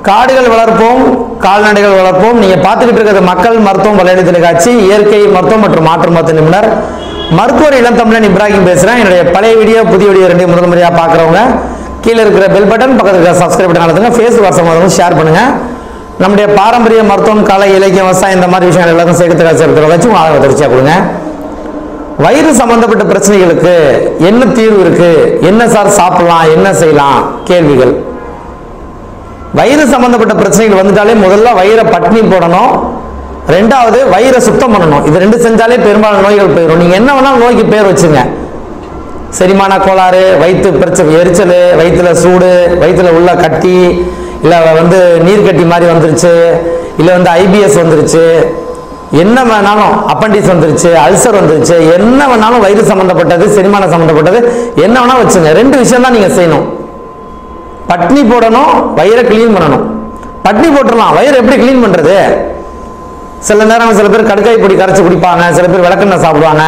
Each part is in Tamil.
காடுகள் வளர்ப்போம் கால்நடைகள் வளர்ப்போம் நீங்க பார்த்துக்கிட்டு இருக்கிறது மக்கள் மருத்துவம் வலையொலி தொலைக்காட்சி இயற்கை மருத்துவம் மற்றும் மாற்று மருத்துவ நிபுணர் மருத்துவர் இளம் தமிழன் இப்ராஹிம் பேசுறேன் என்னுடைய பழைய வீடியோ புதிய வீடியோ ரெண்டையும் முதல் முறையாக பார்க்குறவங்க கீழே இருக்கிற பெல் பட்டன் பக்கத்தில் இருக்கிற சப்ஸ்கிரைப் பட்டன் அழுத்துங்க ஃபேஸ்புக் வாட்ஸ்அப் வந்து ஷேர் பண்ணுங்க நம்முடைய பாரம்பரிய மருத்துவம் கலை இலக்கியம் விவசாயம் இந்த மாதிரி விஷயங்கள் எல்லாத்தையும் சேர்த்து சேர்த்து வச்சு உங்க ஆதரவு தொடர்ச்சியாக கொடுங்க வயிறு சம்பந்தப்பட்ட பிரச்சனைகளுக்கு என்ன தீர்வு இருக்கு என்ன சார் சாப்பிடலாம் என்ன செய்யலாம் கேள்விகள் வயிறு சம்பந்தப்பட்ட பிரச்சனைகள் வந்துட்டாலே முதல்ல வயிறை பட்னி போடணும் ரெண்டாவது வயிறை சுத்தம் பண்ணணும் இது ரெண்டு செஞ்சாலே பெரும்பாலான நோய்கள் போயிடும் நீங்க என்ன வேணாலும் நோய்க்கு பேர் வச்சுங்க செரிமான கோளாறு வயிற்று பிரச்சனை எரிச்சல் வயிற்றுல சூடு வயிற்றுல உள்ள கட்டி இல்லை வந்து நீர் கட்டி மாதிரி வந்துருச்சு இல்லை வந்து ஐபிஎஸ் வந்துருச்சு என்ன வேணாலும் அப்பண்டிஸ் வந்துருச்சு அல்சர் வந்துருச்சு என்ன வேணாலும் வயிறு சம்மந்தப்பட்டது செரிமானம் சம்மந்தப்பட்டது என்ன வேணாலும் வச்சுங்க ரெண்டு விஷயம் தான் நீங்கள் செய்யணும் பட்னி போடணும் வயிறை க்ளீன் பண்ணணும் பட்னி போட்டுடலாம் வயிறு எப்படி க்ளீன் பண்ணுறது சில நேரம் சில பேர் கடுக்காய் பொடி கரைச்சி குடிப்பாங்க சில பேர் விளக்கெண்ணெய் சாப்பிடுவாங்க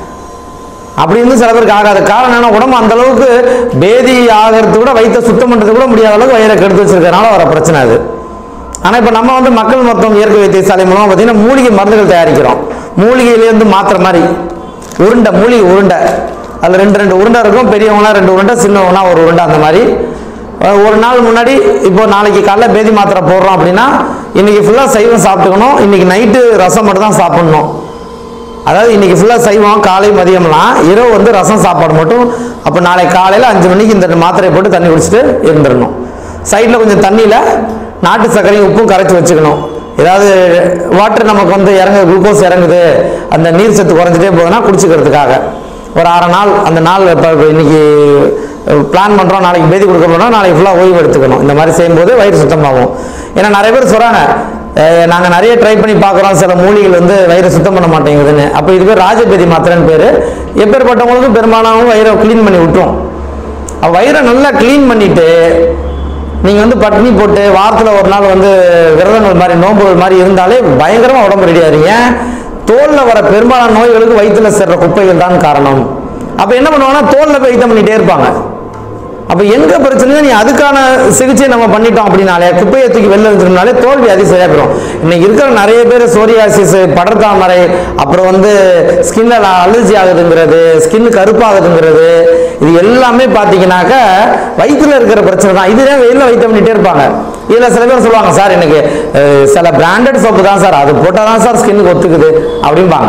அப்படி இருந்து சில பேருக்கு ஆகாது காரணம் என்ன உடம்பு அந்த அளவுக்கு பேதி ஆகிறது கூட வயிற்ற சுத்தம் பண்ணுறது கூட முடியாத அளவுக்கு வயிறை கெடுத்து வச்சிருக்கறனால வர பிரச்சனை அது ஆனால் இப்போ நம்ம வந்து மக்கள் மருத்துவம் இயற்கை வைத்தியசாலை மூலமாக பார்த்தீங்கன்னா மூலிகை மருந்துகள் தயாரிக்கிறோம் மூலிகையிலேருந்து மாத்திரை மாதிரி உருண்டை மூலிகை உருண்டை அதில் ரெண்டு ரெண்டு உருண்டை இருக்கும் பெரியவங்களாம் ரெண்டு உருண்டை சின்னவங்கனா ஒரு உருண்டை அந்த மாதிரி அஹ் ஒரு நாள் முன்னாடி இப்போ நாளைக்கு காலைல பேதி மாத்திரை போடுறோம் அப்படின்னா இன்னைக்கு ஃபுல்லாக சைவம் சாப்பிட்டுக்கணும் இன்னைக்கு நைட்டு ரசம் மட்டும் தான் சாப்பிடணும் அதாவது இன்னைக்கு ஃபுல்லாக சைவம் காலை மதியம்லாம் இரவு வந்து ரசம் சாப்பாடு மட்டும் அப்போ நாளை காலையில் அஞ்சு மணிக்கு இந்த மாத்திரையை போட்டு தண்ணி குடிச்சிட்டு இருந்துடணும் சைடில் கொஞ்சம் தண்ணியில் நாட்டு சர்க்கரையும் உப்பும் கரைச்சி வச்சுக்கணும் ஏதாவது வாட்டர் நமக்கு வந்து இறங்குது குளுக்கோஸ் இறங்குது அந்த நீர் சத்து குறைஞ்சிட்டே போகுதுன்னா குடிச்சுக்கிறதுக்காக ஒரு அரை நாள் அந்த நாள் இப்போ இன்னைக்கு பிளான் பண்ணுறோம் நாளைக்கு பேதி கொடுக்க போறோம் நாளைக்கு ஃபுல்லாக ஓய்வு எடுத்துக்கணும் இந்த மாதிரி செய்யும்போது வயிறு சுத்தமாகும் ஏன்னா நிறைய பேர் சொல்கிறாங்க நாங்கள் நிறைய ட்ரை பண்ணி பார்க்குறோம் சில மூலிகைகள் வந்து வயிறை சுத்தம் பண்ண மாட்டேங்குதுன்னு அப்போ இது பேர் ராஜபேதி மாத்திரைன்னு பேர் எப்பேற்பட்டவங்களுக்கும் பெரும்பாலானவங்க வயிறை க்ளீன் பண்ணி விட்டுரும் அப்ப வயிறை நல்லா க்ளீன் பண்ணிட்டு நீங்கள் வந்து பட்னி போட்டு வாரத்தில் ஒரு நாள் வந்து விரதங்கள் மாதிரி நோன்புகள் மாதிரி இருந்தாலே பயங்கரமாக உடம்பு ரெடி ஆகிறீங்க தோலில் வர பெரும்பாலான நோய்களுக்கு வயிற்றுல சேர்ற குப்பைகள் தான் காரணம் அப்போ என்ன பண்ணுவாங்கன்னா தோலில் போய் யுத்தம் பண்ணிட்டே இருப்பாங்க அப்போ எங்க பிரச்சனை நீ அதுக்கான சிகிச்சை நம்ம பண்ணிட்டோம் அப்படின்னாலே குப்பையை தூக்கி வெளில வச்சிருந்தாலே தோல்வி அது சரியா போயிடும் இன்னைக்கு இருக்கிற நிறைய பேர் சோரியாசிஸ் படர்தாமரை அப்புறம் வந்து ஸ்கின்ல அலர்ஜி ஆகுதுங்கிறது ஸ்கின் கருப்பாகுதுங்கிறது இது எல்லாமே பார்த்தீங்கன்னாக்க வயிற்றுல இருக்கிற பிரச்சனை தான் இதுதான் வெயிலில் வைத்த பண்ணிட்டே இருப்பாங்க இதில் சில பேர் சொல்லுவாங்க சார் எனக்கு அஹ், சில பிராண்டட் சோப்பு தான் சார் அது போட்டால் தான் சார் ஸ்கின்னுக்கு ஒத்துக்குது அப்படிம்பாங்க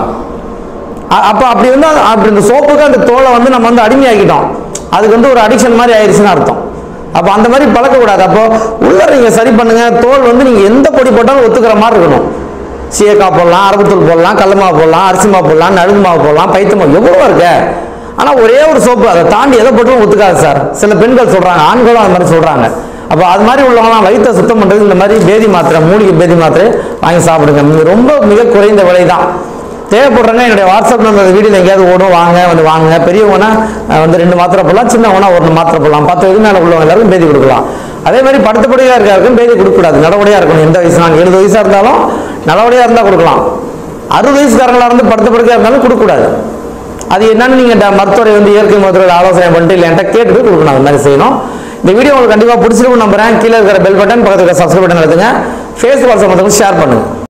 அ- அப்போ அப்படி வந்து அது- அப்படி இந்த சோப்புக்கு அந்த தோலை வந்து நம்ம வந்து அடிமையாக்கிட்டோம் அதுக்கு வந்து ஒரு அடிக்ஷன் மாதிரி ஆயிடுச்சுன்னு அர்த்தம் அப்போ அந்த மாதிரி பழக்கக்கூடாது அப்போ உள்ள நீங்கள் சரி பண்ணுங்க தோல் வந்து நீங்கள் எந்த பொடி போட்டாலும் ஒத்துக்கிற மாதிரி இருக்கணும் சீயக்காய் போடலாம் அரபுத்தூள் போடலாம் கடல மாவு போடலாம் அரிசி மாவு போடலாம் நடுங்கு மாவு போடலாம் பைத்த மாவு எவ்வளோ இருக்கு ஆனால் ஒரே ஒரு சோப்பு அதை தாண்டி எதை போட்டாலும் ஒத்துக்காது சார் சில பெண்கள் சொல்கிறாங்க ஆண்களும் அது மாதிரி சொல்கிறாங்க அப்போ அது மாதிரி உள்ளவங்களாம் வயிற்றை சுத்தம் பண்ணுறது இந்த மாதிரி பேதி மாத்திரை மூலிகை பேதி மாத்திரை வாங்கி சாப்பிடுங்க இது ரொம்ப மிக குறைந்த விலை தான் தேவைப்படுறவங்க என்னுடைய வாட்ஸ்அப் நம்பர் வீடியோவில் எங்கேயாவது ஓடும் வாங்க வந்து வாங்க பெரியவங்கன்னா அஹ், வந்து ரெண்டு மாத்திரை போடலாம் சின்னவங்கன்னா ஒரு மாத்திரை போடலாம் பத்து வயது மேலே உள்ளவங்க எல்லாருக்கும் பேதி கொடுக்கலாம் அதே மாதிரி படுத்தபடியாக இருக்காருக்கும் பேதி கொடுக்கக்கூடாது நடவடியாக இருக்கணும் எந்த வயசு நான் எழுபது வயசாக இருந்தாலும் நல்லபடியாக இருந்தால் கொடுக்கலாம் அறுபது வயசுக்காரங்களாக இருந்து படுத்தபடியாக இருந்தாலும் கொடுக்கக்கூடாது அது என்னன்னு நீங்கள் மருத்துவரை வந்து இயற்கை மருத்துவரை ஆலோசனை பண்ணிட்டு இல்லை என்கிட்ட கேட்டுட்டு கொடுக்கணும் அது மாதிரி செய்யணும் இந்த வீடியோ உங்களுக்கு கண்டிப்பாக பிடிச்சிருக்கும் நம்புறேன் கீழே இருக்கிற பெல் பட்டன் பக்கத்தில் இருக்கிற சப்ஸ்கிரைப் பட்டன் எடுத்துங்க ஃபேஸ்புக் வாட்ஸ்அப் ஷேர் பண்ணுங்க